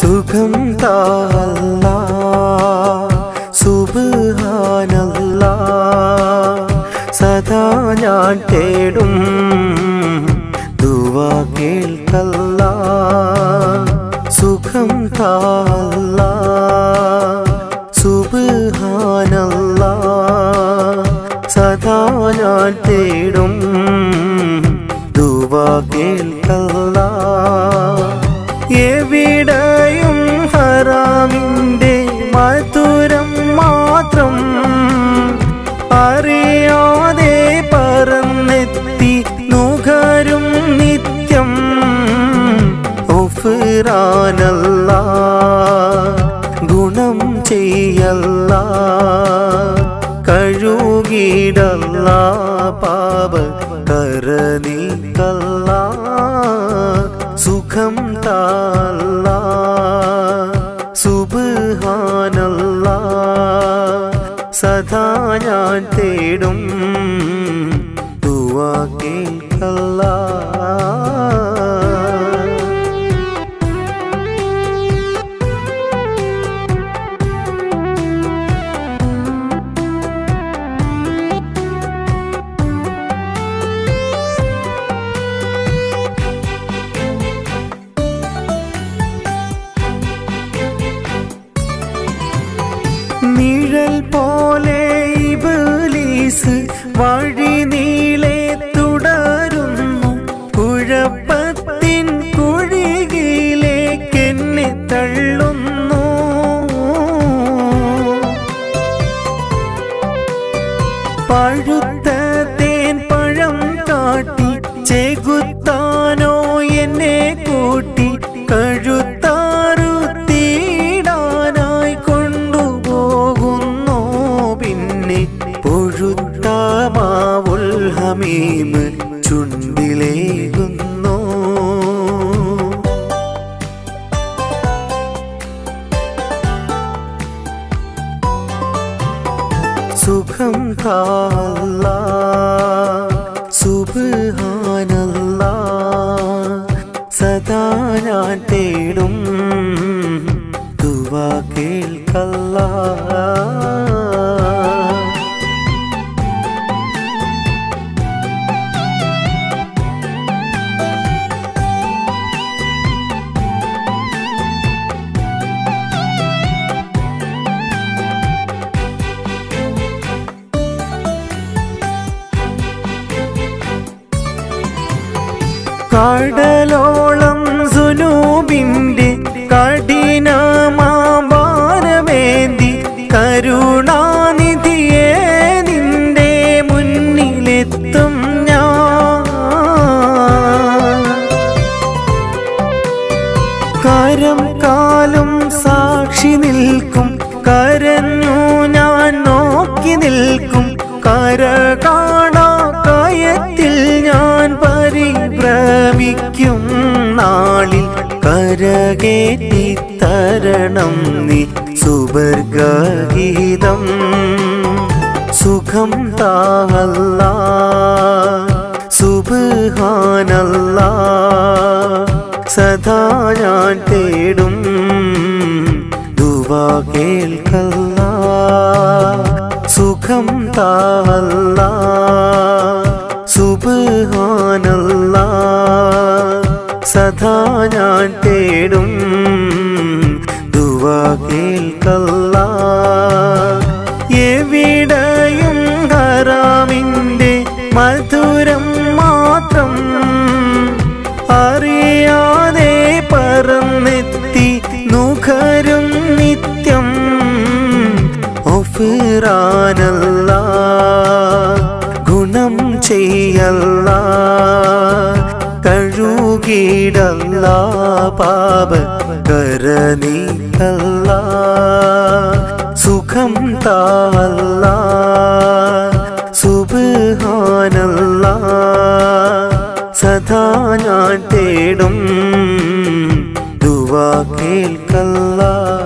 സുഖം താല്ല സുബാനല്ല സദാ ഞാൻ തേടും ദുവാ കേൾക്കല്ല സുഖം താല്ല സുബാനല്ല സദാ ഞാൻ തേടും ദുവാ കേൾക്കല്ല എവിടെയും ഹറാമിൻ്റെ മധുരം മാത്രം അറിയാതെ പറന്നെത്തി നുകരും നിത്യം ഒഫിറാനല്ല ഗുണം ചെയ്യല്ല കഴുകിടല്ല പാപ കരനീക്കല്ല സുഖം താല്ല സുബാനല്ല സദാ ഞാൻ തേടും ദുവാ കേൾക്കല്ല നിഴൽ പോലെ ഇബലീസ് വഴി നീളെ തുടരുന്നു കുഴപ്പത്തിൻ കുഴികിലേക്ക് എന്നെ തള്ളുന്നു പഴുത്ത തേൻ പഴം കാട്ടി ചെകുത്താനോ എന്നെ കൂട്ടി കഴുത്താറു തീടാനായി കൊണ്ടുപോകുന്നു പിന്നെ പൊഴുത്ത മാവുൽ ഹമീമ് ചുണ്ടിലേകുന്നു സുഖം കാല്ല സുബാനല്ല സദാ ഞാൻ തേടും ദുവാ കേൾക്കല്ല കടലോളം സുനൂബിന്റെ കഠിനമാവാനമേന്തി കരുണാനിധിയെ നിന്റെ മുന്നിലെത്തും ഞാൻ കരം കാലും സാക്ഷി നിൽക്കും കരഞ്ഞു ഞാൻ നോക്കി നിൽക്കും കര കാണാ കയത്തിൽ ഞാൻ പരിഭ്രമിക്കും നാളിൽ കരകേറ്റി തരണം നീ സുവർഗീതം സുഖം താല്ല സുബാനല്ല സദാ ഞാൻ തേടും ദുവാ കേൾക്കല്ല സുഖം താല്ല സുബാനല്ല സദാ ഞാൻ തേടും ദുവാ കേൾക്കല്ല എവിടെയും ഹറാമിൻ്റെ മധുരം മാത്രം അറിയാതെ പറന്നെത്തി നുകരും നിത്യം ഒഫിറാനല്ല ഗുണം ചെയ്യല്ല കഴുകിടല്ല പാപ കരനീക്കല്ല സുഖം താല്ല സുബാനല്ല സദാ ഞാൻ തേടും ദുവാ കേൾക്കല്ല